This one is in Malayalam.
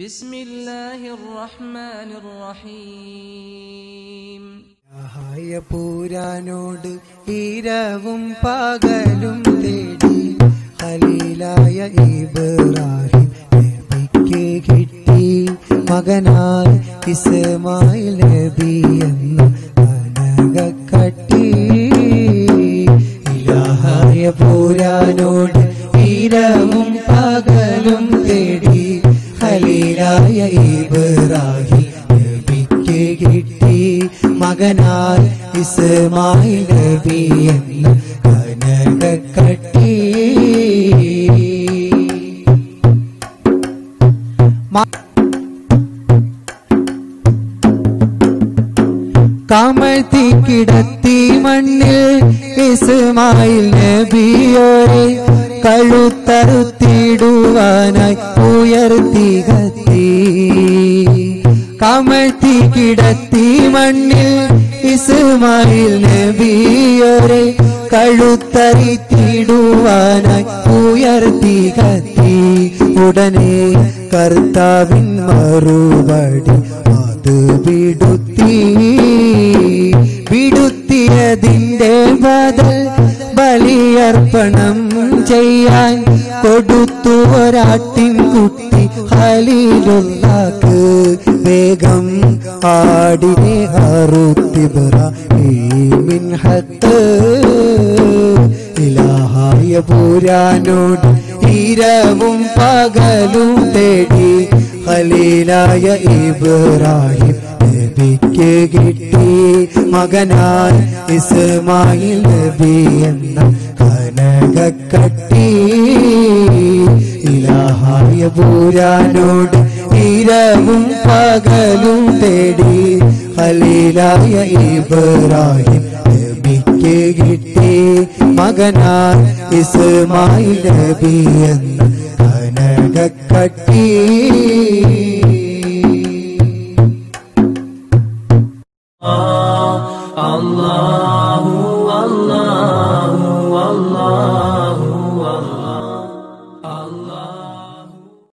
بسم الله الرحمن الرحيم സഹായ പൂരാനോട് ഈരവും പകലും തേടി ഖലീലായ ഇബ്രാഹിം നബിക്ക് കിട്ടി മകനായി ഇസ്മായിൽ നബി എന്ന കനകക്കട്ടി ഇലാഹായ പൂരാനോട് ഈരവും പകലും തേടി ഖലീലായ ഇബ്രാഹിം നബിക്ക് കിട്ടി മകനായി ഇസ്മായിൽ നബി എന്ന കനകക്കട്ടി മ- കമഴ്ത്തി കിടത്തി മണ്ണിൽ ഇസ്മായിൽ നബിയോരെ കഴുത്തറുത്തിടുവാനായി ഉയർത്തി കത്തി കമഴ്ത്തി കിടത്തി മണ്ണിൽ ഇസ്മായിൽ നബിയോരെ കഴുത്തറിത്തിടുവാനായി ഉയർത്തി കത്തി ഉടനെ കർത്താവിൻ മറുപടി അത് വിടുത്തി വിടുത്തിയതിന്റെ ബദൽ ബലിയർപ്പണം ചെയ്യാൻ കൊടുത്തു ഒരാട്ടിൻ കുട്ടി ഹലീലുള്ളാക്ക് വേഗം ആടിനെ അറുത്തിബ്രാഹിമിൻ ഹത്ത് ഇലാഹായ പൂരാനോട് ഈരവും പകലും തേടി ഖലീലായ ഇബ്രാഹിം നബിക്ക് കിട്ടി മകനായി ഇസ്മായിൽ നബി എന്ന കനകക്കട്ടി ഇലാഹായ പൂരാനോട് ഈരവും പകലും തേടി ഖലീലായ ഇബ്രാഹിം നബിക്ക് കിട്ടി മകനായി ഇസ്മായിൽ നബി എന്ന കനകക്കട്ടി الله الله الله